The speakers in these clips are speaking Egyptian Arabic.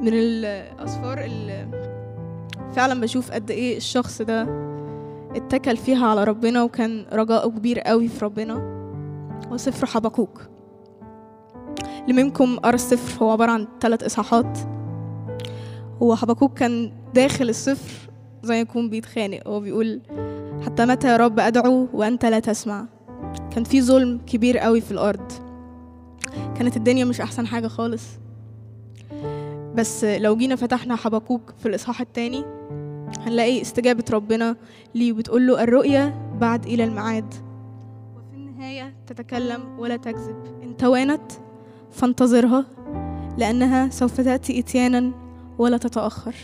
من الأسفار اللي فعلا بشوف قد إيه الشخص ده اتكل فيها على ربنا وكان رجاءه كبير قوي في ربنا هو سفر حبقوك اللي منكم قرا السفر هو عبارة عن ثلاث إصحاحات هو حبقوك كان داخل السفر زي يكون بيتخانق هو بيقول حتى متى يا رب أدعو وأنت لا تسمع كان في ظلم كبير قوي في الأرض كانت الدنيا مش أحسن حاجة خالص بس لو جينا فتحنا حبقوك في الإصحاح التاني هنلاقي استجابة ربنا ليه بتقول له الرؤية بعد إلى الميعاد وفي النهاية تتكلم ولا تكذب إن توانت فانتظرها لأنها سوف تأتي إتيانا ولا تتأخر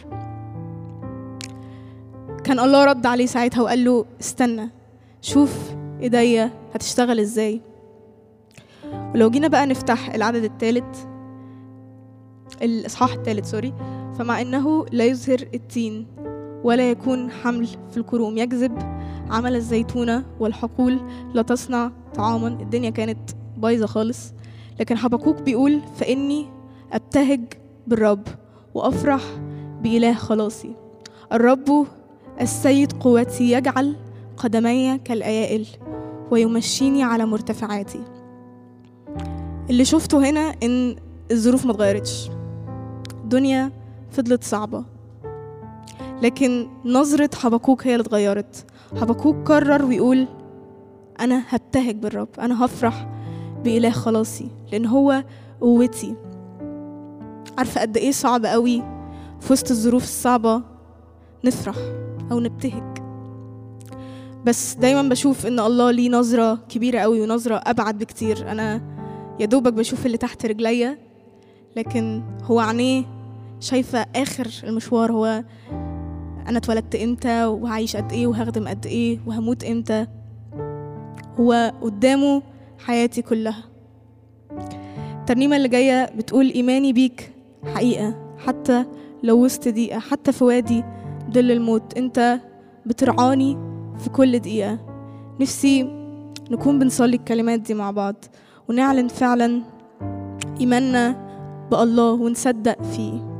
كان الله رد عليه ساعتها وقال له استنى شوف ايديا هتشتغل ازاي ولو جينا بقى نفتح العدد الثالث الاصحاح الثالث سوري فمع انه لا يزهر التين ولا يكون حمل في الكروم يجذب عمل الزيتونة والحقول لا تصنع طعاما الدنيا كانت بايظة خالص لكن حبقوك بيقول فإني أبتهج بالرب وأفرح بإله خلاصي الرب السيد قوتي يجعل قدمي كالأيائل ويمشيني على مرتفعاتي اللي شفته هنا إن الظروف ما اتغيرتش الدنيا فضلت صعبة لكن نظرة حبقوك هي اللي اتغيرت حبقوك قرر ويقول أنا هبتهج بالرب أنا هفرح بإله خلاصي لأن هو قوتي عارفة قد إيه صعب قوي في وسط الظروف الصعبة نفرح أو نبتهج بس دايما بشوف إن الله ليه نظرة كبيرة قوي ونظرة أبعد بكتير أنا يا دوبك بشوف اللي تحت رجليا لكن هو عينيه شايفة آخر المشوار هو أنا اتولدت إمتى وهعيش قد إيه وهخدم قد إيه وهموت إمتى هو قدامه حياتي كلها الترنيمة اللي جاية بتقول إيماني بيك حقيقة حتى لو وسط دقيقة حتى في وادي ظل الموت أنت بترعاني في كل دقيقة نفسي نكون بنصلي الكلمات دي مع بعض ونعلن فعلا إيماننا بالله ونصدق فيه